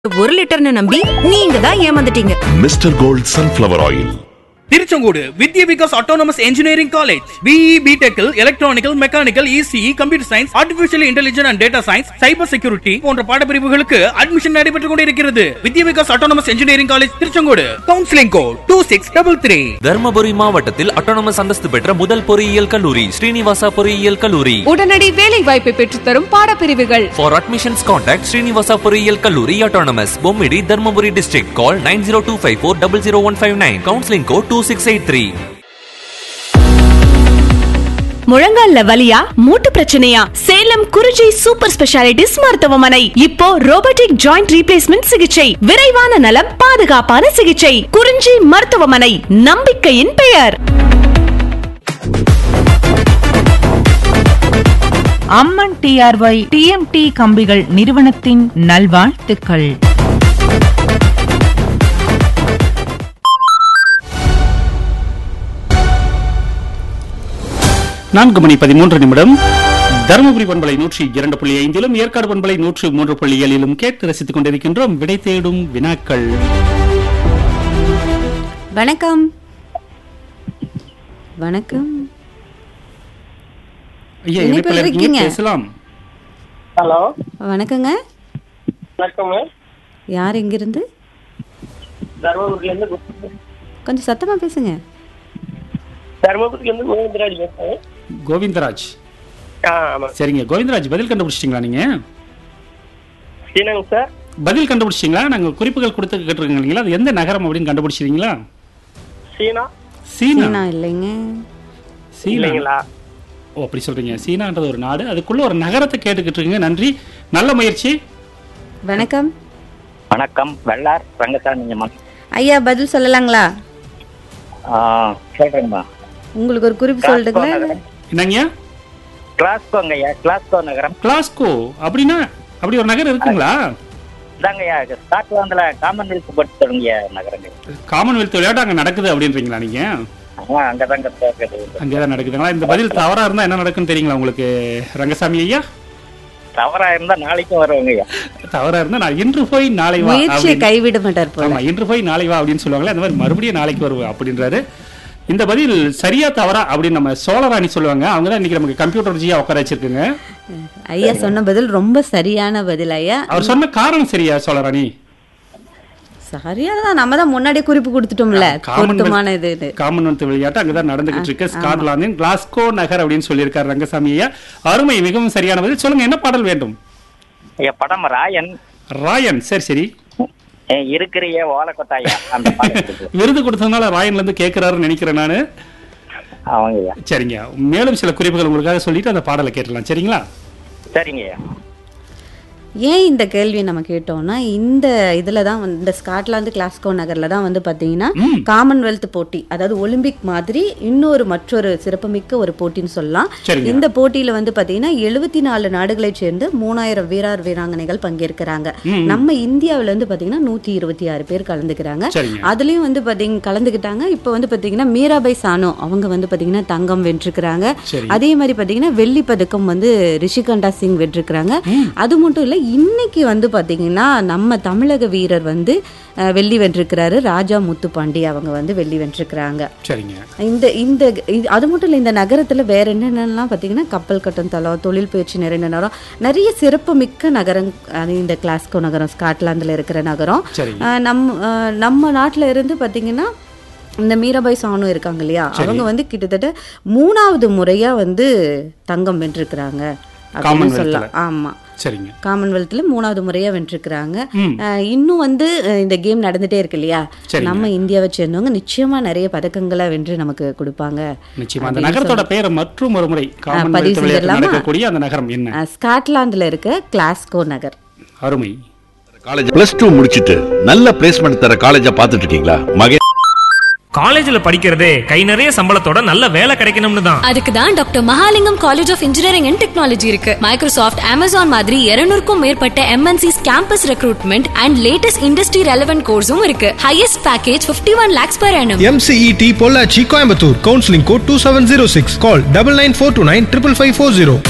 ஒரு லிட்டர்னு நம்பி நீங்க தான் ஏமாந்துட்டீங்க mister gold sunflower oil Tiruchengode Vidya Vikas autonomous engineering college BE பிடெக்கில் electronical mechanical ECE computer science artificial intelligence and data science cyber security போன்ற பாடப்பிரிவுகளுக்கு அட்மிஷன் நடைபெற்றுக் கொண்டிருக்கிறது Vidya Vikas autonomous engineering college Tiruchengode counselling code two six double three Dharmapuri மாவட்டத்தில் அட்டானமஸ் அந்தஸ்து பெற்ற முதல் பொறியியல் கல்லூரி ஸ்ரீனிவாசா பொறியியல் கல்லூரி உடனடி வேலை வாய்ப்பை பெற்றுத்தரும் பாடப்பிரிவுகள் ஃபார் அட்மிஷன்ஸ் காண்டாக்ட் ஸ்ரீனிவாசா பொறியியல் கல்லூரி autonomous Bommidi Dharmapuri district call nine zero two five four double zero one five nine counselling code two six eight three முழங்கால்ல வலியா மூட்டு பிரச்சனையா சேலம் குறிஞ்சி சூப்பர் ஸ்பெஷாலிட்டிஸ் மருத்துவமனை இப்போ ரோபோட்டிக் ஜாயிண்ட் ரீப்ளேஸ்மெண்ட் சிகிச்சை விரைவான நலம் பாதுகாப்பான சிகிச்சை குறிஞ்சி மருத்துவமனை நம்பிக்கையின் பெயர் அம்மன் டிஆர்ஒய் டிஎம்டி கம்பிகள் நிறுவனத்தின் நல்வாழ்த்துக்கள் நான்கு மணி பதிமூன்று நிமிடம் தருமபுரி பண்பலை நூற்றி இரண்டு புள்ளி ஐந்திலும் ஏற்காடு பண்பலை நூற்று மூன்று புள்ளி ஏழிலும் கேட்டு ரசித்துக் கொண்டிருக்கின்றோம் விடை தேடும் வினாக்கள் வணக்கம் வணக்கம் ஐயா இணைப்பில் இணைப்பில் இருக்கீங்க இருக்கீங்க. பேசலாம் ஹலோ வணக்கங்க வணக்கங்க யார் எங்கிருந்து தர்மபுரியிலேருந்து கொஞ்சம் சத்தமா பேசுங்க தர்மபுரியிலேருந்து கோவிந்தராஜ் பேசுகிறேன் கோவிந்தராஜ் ஆ ஆமாம் சரிங்க கோவிந்தராஜ் பதில் கண்டுபிடிச்சிட்டீங்களா நீங்க சீனாங்க சார் பதில் கண்டுபிடிச்சிங்களா நாங்க குறிப்புகள் கொடுத்து கேட்டிருக்கோங்க இல்லைங்களா அது எந்த நகரம் அப்படின்னு கண்டுபிடிச்சிருக்கீங்களா சீனா சீனா சீனா இல்லைங்க சீனா இல்லைங்களா ஓ அப்படி சொல்றீங்க சீனான்றது ஒரு நாடு அதுக்குள்ள ஒரு நகரத்தை கேட்டுக்கிட்டு இருக்கீங்க நன்றி நல்ல முயற்சி வணக்கம் வணக்கம் வெள்ளார் ரங்கசாமி அம்மா ஐயா பதில் சொல்லலாங்களா ஆ, சொல்றேங்கம்மா உங்களுக்கு ஒரு குறிப்பு சொல்லட்டுங்களா இல்ல? என்னங்கய்யா கிளாஸ்கோங்கய்யா கிளாஸ்கோ நகரம் கிளாஸ்கோ அப்படின்னா அப்படி ஒரு நகரம் இருக்குங்களா இதாங்கய்யா ஸ்காட்லாந்துல காமன்வெல்த் போட்டு தொடங்கிய நகரங்க காமன்வெல்த் விளையாட்டு அங்க நடக்குது அப்படின்றீங்களா நீங்க ஆ அங்கதாங்க தோக்குது அங்கேதான் நடக்குதுங்களா இந்த பதில் தவறா இருந்தா என்ன நடக்குன்னு தெரியுங்களா உங்களுக்கு ரங்கசாமி ஐயா தவறா இருந்தா நாளைக்கும் வருவாங்கய்யா தவறா இருந்தா நான் இன்று போய் நாளை வா முயற்சியை அப்படின்னு- கைவிட மாட்டார் போல ஆமா இன்று போய் நாளை வா அப்படின்னு சொல்லுவாங்களே அந்த மாதிரி மறுபடியும் நாளைக்கு வருவேன் அப்படின்றாரு இந்த பதில் சரியா தவறா அப்படின்னு நம்ம சோழராணி சொல்லுவாங்க அவங்க தான் இன்னைக்கு நமக்கு கம்ப்யூட்டர் ஜியா உட்கார வச்சிருக்குங்க ஐயா சொன்ன பதில் ரொம்ப சரியான பதில் ஐயா அவர் சொன்ன காரணம் சரியா சோழராணி சரியானதான் நம்ம தான் முன்னாடியே குறிப்பு கொடுத்துட்டோம்ல பொருத்தமான இது இது. காமன்வெல்த் விளையாட்டு அங்கதான் நடந்துகிட்டு இருக்கு ஸ்காட்லாந்தின் கிளாஸ்கோ நகர் அப்படின்னு சொல்லியிருக்காரு ரங்கசாமி ஐயா அருமை மிகவும் சரியான பதில் சொல்லுங்க என்ன பாடல் வேண்டும் ஐயா படம் ராயன் ராயன் சரி சரி ஏ, இருக்கிறிய ஓலக்கொட்டாயா அந்த பாடத்துக்கு விருது கொடுத்ததுனால ராயன்ல இருந்து கேட்கிறாருன்னு நினைக்கிறேன் நானு அவங்கய்யா சரிங்க மேலும் சில குறிப்புகள் உங்களுக்காக சொல்லிட்டு அந்த பாடலை கேட்டலாம் சரிங்களா சரிங்கய்யா ஏன் இந்த கேள்வி நம்ம கேட்டோம்னா இந்த இதுல தான் வந்து இந்த ஸ்காட்லாந்து கிளாஸ்கோ நகர்ல தான் வந்து பாத்தீங்கன்னா காமன்வெல்த் போட்டி அதாவது ஒலிம்பிக் மாதிரி இன்னொரு மற்றொரு சிறப்புமிக்க ஒரு போட்டின்னு சொல்லலாம் சரிங்க. இந்த போட்டியில வந்து பாத்தீங்கன்னா எழுபத்தி நாலு நாடுகளைச் சேர்ந்து மூணாயிரம் வீரர் வீராங்கனைகள் பங்கேற்கிறாங்க நம்ம இந்தியாவுல இருந்து பாத்தீங்கன்னா நூத்தி இருபத்தி ஆறு பேர் கலந்துக்கிறாங்க சரிங்க. அதுலயும் வந்து பாத்தீங்க கலந்துக்கிட்டாங்க இப்போ வந்து பாத்தீங்கன்னா மீராபாய் சானோ அவங்க வந்து பாத்தீங்கன்னா தங்கம் வென்றிருக்கிறாங்க சரி. அதே மாதிரி பாத்தீங்கன்னா வெள்ளி பதக்கம் வந்து ரிஷிகண்டா சிங் வென்றிருக்கிறாங்க அது மட்டும் இல்ல இன்னைக்கு வந்து பாத்தீங்கன்னா நம்ம தமிழக வீரர் வந்து அஹ், வெள்ளி வென்றிருக்கிறாரு ராஜா முத்துப்பாண்டி அவங்க வந்து வெள்ளி வென்றிருக்கிறாங்க சரிங்க இந்த இந்த இது- அது மட்டும் இல்லை இந்த நகரத்துல வேற என்னென்னலாம் பார்த்தீங்கன்னா கப்பல் கட்டும் தளம் தொழில் பயிற்சி நிறைந்த நகரம் நிறைய சிறப்புமிக்க நகரம் அது இந்த கிளாஸ்கோ நகரம் ஸ்காட்லாந்துல இருக்கிற நகரம் சரிங்க. அஹ், நம் அஹ், நம்ம நாட்டுல இருந்து பார்த்தீங்கன்னா இந்த மீராபாய் சானு இருக்காங்க இல்லையா அவங்க வந்து கிட்டத்தட்ட மூணாவது முறையா வந்து தங்கம் வென்றிருக்கிறாங்க அப்படின்னு காமன்வெல்த்ல. சொல்லலாம் ஆமா சரிங்க காமன்வெல்த்ல மூணாவது முறையா வென்றிருக்கிறாங்க அஹ், இன்னும் வந்து அஹ், இந்த கேம் நடந்துட்டே இருக்கு இல்லையா சரிங்க. நம்ம இந்தியாவை சேர்ந்தவங்க நிச்சயமா நிறைய பதக்கங்களை வென்று நமக்கு கொடுப்பாங்க நிச்சயமா அந்த அப்படின்னு நகரத்தோட பெயரை மற்றும் ஒரு முறை காமன்வெல்த் பதிவு விளையாட்டு செஞ்சிடலாமா? நடக்கக்கூடிய அந்த நகரம் என்ன அஹ், ஸ்காட்லாந்துல இருக்க கிளாஸ்கோ நகர் அருமை காலேஜ் பிளஸ் டூ முடிச்சிட்டு நல்ல பிளேஸ்மெண்ட் தர காலேஜா பார்த்துட்டு இருக்கீங்களா மகே காலேஜ்ல படிக்கிறதே கை நிறைய சம்பளத்தோட நல்ல வேலை கிடைக்கணும்னு தான் அதுக்கு தான் doctor Mahalingam college of engineering and technology இருக்கு மைக்ரோசாஃப்ட் அமேசான் மாதிரி 200 மேற்பட்ட MNCs campus recruitment and latest industry relevant கோர்ஸும் இருக்கு highest package 51 one lakhs per annum MCET Pollachi Coimbatore counselling code two seven zero six call double nine four two nine triple five four zero